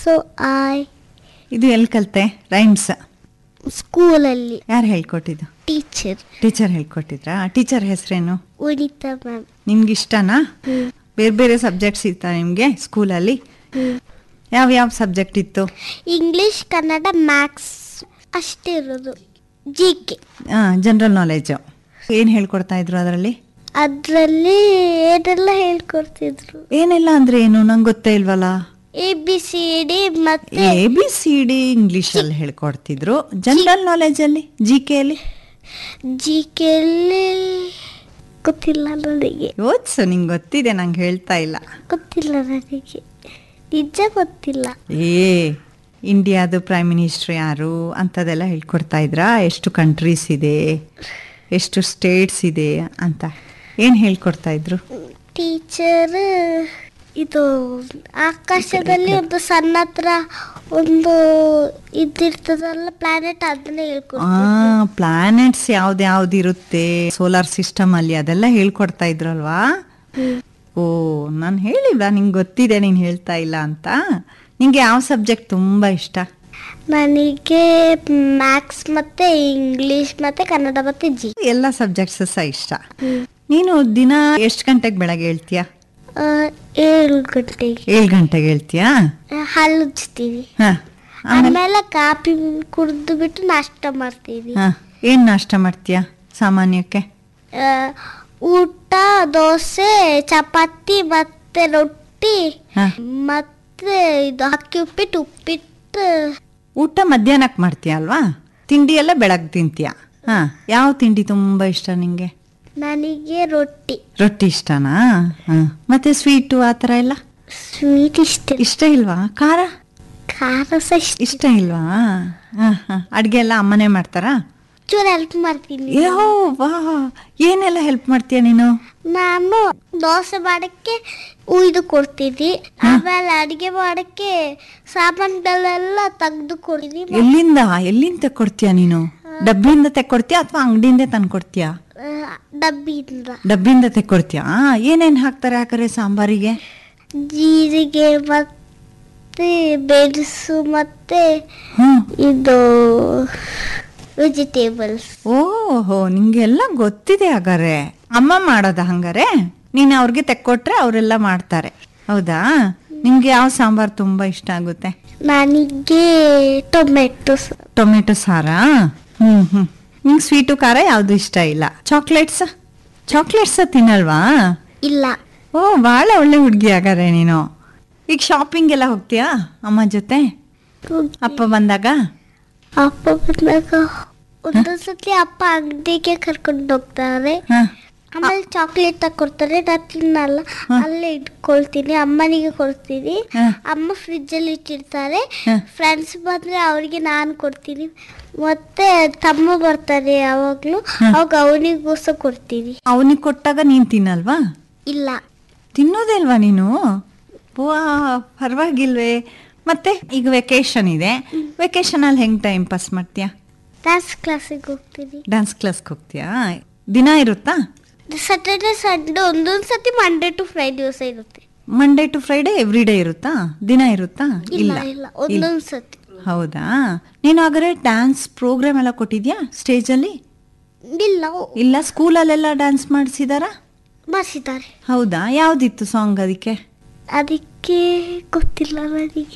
So I ಇದು ಎಲ್ಲಿ ಕಲ್ತೆ ರೈಮ್ಸ್ ಸ್ಕೂಲಲ್ಲಿ ಯಾರು ಹೇಳ್ಕೊಟ್ಟಿದ್ದು ಟೀಚರ್ ಟೀಚರ್ ಹೇಳ್ಕೊಟ್ಟಿದ್ರಾ ಟೀಚರ್ ಹೆಸರೇನು ಉಳಿತಾ ಮ್ಯಾಮ್ ನಿಮ್ಗೆ ಇಷ್ಟನಾ ಹ್ಮ್. ಬೇರೆ ಬೇರೆ ಸಬ್ಜೆಕ್ಟ್ಸ್ ಇತ್ತಾ ನಿಮಗೆ ಸ್ಕೂಲಲ್ಲಿ ಯಾವ ಯಾವ ಸಬ್ಜೆಕ್ಟ್ ಇತ್ತು ಇಂಗ್ಲಿಷ್ ಕನ್ನಡ ಮ್ಯಾಥ್ಸ್ ಅಷ್ಟೇ ಇರೋದು ಜಿ ಕೆ ಜನರಲ್ ನಾಲೆಜು ಏನು ಹೇಳ್ಕೊಡ್ತಾ ಇದ್ರು ಅದರಲ್ಲಿ ಅದರಲ್ಲಿ ಏನೆಲ್ಲ ಹೇಳ್ಕೊಡ್ತಿದ್ರು ಏನೆಲ್ಲ ಅಂದ್ರೆ ಏನು ನಂಗೆ ಗೊತ್ತೇ ಇಲ್ವಲ್ಲ ಎ ಬಿ ಸಿ ಡಿ ಮತ್ತೆ ಎ ಬಿ ಸಿ ಡಿ ಇಂಗ್ಲೀಷಲ್ಲಿ ಹೇಳ್ಕೊಡ್ತಿದ್ರು ಜನರಲ್ ನಾಲೆಜಲ್ಲಿ ಜಿ ಕೆಯಲ್ಲಿ ಜಿ ಕೆಲ್ಲಿ ಗೊತ್ತಿಲ್ಲ ನನಗೆ ಯೋಚಿಸು ನಿಂಗೆ ಗೊತ್ತಿದೆ ನಂಗೆ ಹೇಳ್ತಾ ಇಲ್ಲ ಗೊತ್ತಿಲ್ಲ ನನಗೆ ನಿಜ ಗೊತ್ತಿಲ್ಲ ಏ ಇಂಡಿಯಾದು ಪ್ರೈಮ್ ಮಿನಿಸ್ಟರ್ ಯಾರು ಅಂಥದ್ದೆಲ್ಲ ಹೇಳ್ಕೊಡ್ತಾ ಇದ್ರಾ ಎಷ್ಟು ಕಂಟ್ರೀಸ್ ಇದೆ ಎಷ್ಟು ಸ್ಟೇಟ್ಸ್ ಇದೆ ಅಂತ ಏನು ಹೇಳ್ಕೊಡ್ತಾ ಇದ್ರು ಟೀಚರ್ ಇದು ಆಕಾಶದಲ್ಲಿ ಒಂದು ಸಣ್ಣ ಹತ್ರ ಒಂದು ಇದಿರ್ತದಲ್ಲ ಪ್ಲಾನೆಟ್ ಅದನ್ನ ಆ ಹೇಳ್ಕೊಡ್ತಿದ್ರು ಪ್ಲಾನೆಟ್ಸ್ ಯಾವ್ದು ಯಾವ್ದು ಇರುತ್ತೆ ಸೋಲಾರ್ ಸಿಸ್ಟಮ್ ಅಲ್ಲಿ ಅದೆಲ್ಲ ಹೇಳ್ಕೊಡ್ತಾ ಇದ್ರಲ್ವಾ ಹ್ಮ್. ಓ ನಾನು ಹೇಳಿಲ್ಲ ನಿಂಗೆ ಗೊತ್ತಿದೆ ನೀನು ಹೇಳ್ತಾ ಇಲ್ಲ ಅಂತ ನಿಂಗೆ ಯಾವ ಸಬ್ಜೆಕ್ಟ್ ತುಂಬ ಇಷ್ಟ ನನಗೆ ಮ್ಯಾಥ್ಸ್ ಮತ್ತೆ ಇಂಗ್ಲಿಷ್ ಮತ್ತೆ ಕನ್ನಡ ಮತ್ತೆ ಜಿ ಎಲ್ಲ ಸಬ್ಜೆಕ್ಟ್ಸ್ ಸಹ ಇಷ್ಟ ನೀನು ದಿನ ಎಷ್ಟು ಗಂಟೆಗೆ ಬೆಳಗ್ಗೆ ಹೇಳ್ತೀಯಾ ಏಳು ಗಂಟೆಗೆ ಏಳು ಗಂಟೆಗೆ ಹೇಳ್ತೀಯಾ ಹಲ್ಲು ಉಜ್ತೀವಿ ಹಾಂ ಆಮೇಲೆ ಆಮೇಲೆ ಕಾಫಿ ಕುಡಿದು ಬಿಟ್ಟು ನಾಷ್ಟ ಮಾಡ್ತೀವಿ ಹಾಂ ಏನು ನಾಷ್ಟ ಮಾಡ್ತೀಯಾ ಸಾಮಾನ್ಯಕ್ಕೆ ಆ, ಊಟ ದೋಸೆ ಚಪಾತಿ ಮತ್ತೆ ರೊಟ್ಟಿ ಹಾಂ ಮತ್ತೆ ಇದು ಅಕ್ಕಿ ಉಪ್ಪಿಟ್ಟು ಉಪ್ಪಿಟ್ಟು ಊಟ ಮಧ್ಯಾಹ್ನಕ್ಕೆ ಮಾಡ್ತೀಯ ಅಲ್ವಾ ತಿಂಡಿ ಎಲ್ಲ ಬೆಳಗ್ಗೆ ತಿಂತೀಯ ಹಾಂ ಯಾವ ತಿಂಡಿ ತುಂಬ ಇಷ್ಟ ನಿಂಗೆ ನನಗೆ ರೊಟ್ಟಿ ರೊಟ್ಟಿ ಇಷ್ಟನಾ ಹಾಂ ಮತ್ತೆ ಸ್ವೀಟು ಆ ಥರ ಎಲ್ಲ ಸ್ವೀಟ್ ಇಷ್ಟ ಇಷ್ಟ ಇಲ್ವಾ ಖಾರ ಖಾರ ಸಹ ಇಷ್ಟ ಇಷ್ಟ ಇಲ್ವಾ ಹಾಂ ಹಾಂ ಅಡುಗೆ ಎಲ್ಲ ಅಮ್ಮನೇ ಮಾಡ್ತಾರಾ ಚೂರು ಹೆಲ್ಪ್ ಮಾಡ್ತೀನಿ ಯೋ ವಾ ಏನೆಲ್ಲ ಹೆಲ್ಪ್ ಮಾಡ್ತೀಯ ನೀನು ನಾನು ದೋಸೆ ಮಾಡಕ್ಕೆ ಉಯ್ದು ಕೊಡ್ತೀನಿ ಆಮೇಲೆ ಅಡಿಗೆ ಮಾಡಕ್ಕೆ ಸಾಮಾನುಗಳೆಲ್ಲ ತೆಗೆದು ಕೊಡ್ತೀನಿ ಎಲ್ಲಿಂದ ಎಲ್ಲಿಂದ ತೆಕ್ಕೊಡ್ತೀಯ ನೀನು ಡಬ್ಬಿಯಿಂದ ತೆಕ್ಕೊಡ್ತೀಯ ಅಥವಾ ಅಂಗಡಿಯಿಂದ ತಂದು ಕೊಡ್ತೀಯಾ ಆ, ಡಬ್ಬಿಯಿಂದ ಡಬ್ಬಿಯಿಂದ ತೆಕ್ಕೊಡ್ತೀಯಾ ಏನೇನು ಹಾಕ್ತಾರೆ ಹಾಕರೆ ಸಾಂಬಾರಿಗೆ ಜೀರಿಗೆ ಮತ್ತೆ ಮೆಣಸು ಮತ್ತೆ ಹ್ಞೂ ಇದು ವೆಜಿಟೇಬಲ್ಸ್ ಓಹೋ ನಿಂಗೆಲ್ಲ ಗೊತ್ತಿದೆ ಹಾಗಾರೆ ಅಮ್ಮ ಮಾಡೋದ ಹಂಗಾರೆ ನೀನು ಅವ್ರಿಗೆ ತೆಕ್ಕೊಟ್ರೆ ಅವರೆಲ್ಲ ಮಾಡ್ತಾರೆ ಹೌದಾ ನಿಂಗೆ ಯಾವ ಸಾಂಬಾರು ತುಂಬ ಇಷ್ಟ ಆಗುತ್ತೆ ನನಗೆ ಟೊಮೆಟೊ ಟೊಮೆಟೊ ಸಾರಾ ಹ್ಞೂ ಹ್ಞೂ ನಿಂಗೆ ಸ್ವೀಟು ಖಾರ ಯಾವುದು ಇಷ್ಟ ಇಲ್ಲ ಚಾಕ್ಲೇಟ್ಸ್ ಚಾಕ್ಲೇಟ್ಸ್ ತಿನ್ನಲ್ವಾ ಇಲ್ಲ ಓ ಭಾಳ ಒಳ್ಳೆ ಹುಡುಗಿ ಹಾಗಾರೆ ನೀನು ಈಗ ಶಾಪಿಂಗ್ ಎಲ್ಲ ಹೋಗ್ತೀಯಾ ಅಮ್ಮ ಜೊತೆ ಅಪ್ಪ ಬಂದಾಗ ಅಪ್ಪ ಬಂದಾಗ ಒಂದೊಂದ್ಸತಿ ಅಪ್ಪ ಅಂಗಡಿಗೆ ಕರ್ಕೊಂಡು ಹೋಗ್ತಾರೆ ಹಾಂ ಆಮೇಲೆ ಚಾಕ್ಲೇಟ್ ತಕೊಡ್ತಾರೆ ನಾನು ತಿನ್ನಲ್ಲ ಅಲ್ಲೇ ಇಟ್ಕೊಳ್ತೀನಿ ಅಮ್ಮನಿಗೆ ಕೊಡ್ತೀನಿ ಹಾಂ ಅಮ್ಮ ಫ್ರಿಜ್ಜಲ್ಲಿ ಇಟ್ಟಿರ್ತಾರೆ ಹಾಂ ಫ್ರೆಂಡ್ಸ್ ಬಂದ್ರೆ ಅವರಿಗೆ ನಾನು ಕೊಡ್ತೀನಿ ಮತ್ತೆ ತಮ್ಮ ಬರ್ತಾರೆ ಯಾವಾಗ್ಲೂ ಅವಾಗ ಅವನಿಗೋಸ್ಕರ ಕೊಡ್ತೀನಿ ಅವನಿಗೆ ಕೊಟ್ಟಾಗ ನೀನು ತಿನ್ನಲ್ವಾ ಇಲ್ಲ ತಿನ್ನೋದೇ ನೀನು ವಾ ಪರವಾಗಿಲ್ವೇ ಮತ್ತೆ ಈಗ ವೆಕೇಶನ್ ಇದೆ ವೆಕೇಶನಲ್ಲಿ ಹೆಂಗೆ ಟೈಮ್ ಪಾಸ್ ಮಾಡ್ತೀಯಾ ಡ್ಯಾನ್ಸ್ ಕ್ಲಾಸಿಗೆ ಹೋಗ್ತೀನಿ ಡ್ಯಾನ್ಸ್ ಕ್ಲಾಸ್ಗೆ ಹೋಗ್ತೀಯಾ ದಿನ ಇರುತ್ತಾ ಸ್ಯಾಟರ್ಡೆ ಸಂಡೇ ಒಂದೊಂದು ಸತಿ ಮಂಡೇ ಟು ಫ್ರೈಡೆ ದಿವಸ ಇರುತ್ತೆ Monday to Friday every day ಇರುತ್ತಾ ದಿನ ಇರುತ್ತಾ ಇಲ್ಲ ಇಲ್ಲ ಒಂದೊಂದು ಸತಿ ಹೌದಾ ನೀನು ಹಾಗಾದ್ರೆ ಡ್ಯಾನ್ಸ್ ಪ್ರೋಗ್ರಾಮ್ ಎಲ್ಲ ಕೊಟ್ಟಿದ್ಯಾ ಸ್ಟೇಜಲ್ಲಿ ಇಲ್ಲ ಇಲ್ಲ ಸ್ಕೂಲಲ್ಲೆಲ್ಲ ಡ್ಯಾನ್ಸ್ ಮಾಡಿಸಿದಾರಾ ಮಾಡಿಸಿದ್ದಾರೆ ಹೌದಾ ಯಾವುದಿತ್ತು ಸಾಂಗ್ ಅದಕ್ಕೆ ಅದಕ್ಕೆ ಗೊತ್ತಿಲ್ಲ ನನಗೆ